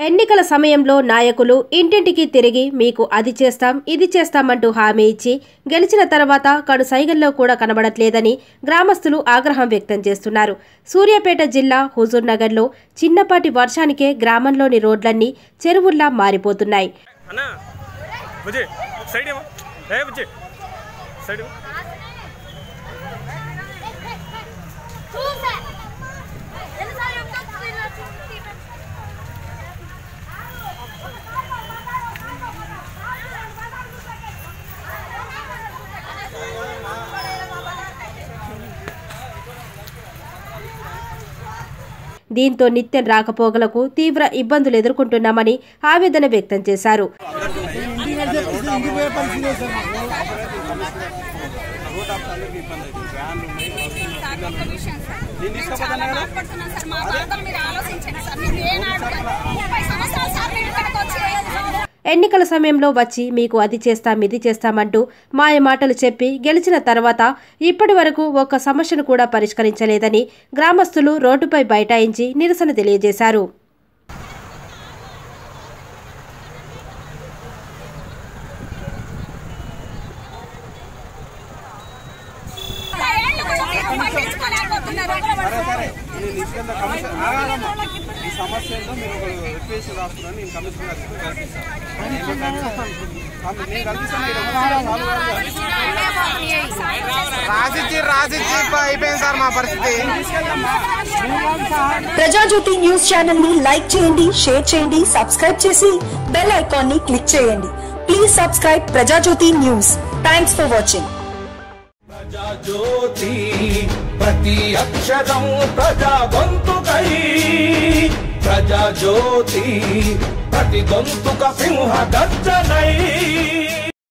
ఎన్నికల సమయంలో నాయకులు ఇంటింటికి తిరిగి మీకు అది చేస్తాం ఇది చేస్తామంటూ హామీ ఇచ్చి గెలిచిన తర్వాత కడు సైగల్లో కూడా కనబడట్లేదని గ్రామస్తులు ఆగ్రహం వ్యక్తం చేస్తున్నారు సూర్యాపేట జిల్లా హుజూర్నగర్లో చిన్నపాటి వర్షానికే గ్రామంలోని రోడ్లన్నీ చెరువుల్లా మారిపోతున్నాయి అన్నా బుజ్జి సైడ్ ఏమో ఏ బుజ్జి సైడ్ ఏమో చూసా ఎన్నిసార్లు చెప్తా స్క్రీన్లో చూసి దీంతో నిత్యం రాకపోకలకు తీవ్ర ఇబ్బందులు ఎదుర్కొంటున్నామని ఆవేదన వ్యక్తం చేశారు మేము చాలా బాధపడుతున్నాం సార్ మా బాధలు మీరు ఆలోచించండి సార్ మీరు ఏనాడు ముప్పై సంవత్సరాలు సార్ మీరు ఇక్కడికి వచ్చి ఎన్నికల సమయంలో వచ్చి మీకు అది చేస్తాం ఇది చేస్తామంటూ మాయ మాటలు చెప్పి గెలిచిన తర్వాత ఇప్పటి వరకు ఒక్క సమస్యను కూడా పరిష్కరించలేదని గ్రామస్తులు రోడ్డుపై బైఠాయించి నిరసన తెలియజేశారు ఏళ్ళు కూడా పట్టించుకోలేకపోతున్నారు నేను తీసుకెళ్తా కమిషన్ ఆగాలమ్మా. ఈ సమస్య ఏంటో మీరు ఒక రిక్వెస్ట్ రాస్తున్నాను నేను కమిషన్ గారికి కల్పిస్తాను నేను కల్పిస్తాను. కమి- నేను కల్పిస్తాను మీరు ఒకసారి సాల్వ్ కావాలి. రాసిచ్చి రాసిచ్చి అయిపోయింది సార్ మా పరిస్థితి ప్రజాజ్యోతి న్యూస్ ఛానల్ ని లైక్ చేయండి షేర్ చేయండి సబ్స్క్రైబ్ చేసి బెల్ ఐకాన్ ని క్లిక్ చేయండి please subscribe Prajajyothi news thanks for watching జ్యోతి ప్రతి అక్షరం ప్రజా గొంతుకై ప్రజా జ్యోతి ప్రతి గొంతుక సింహ గర్జనై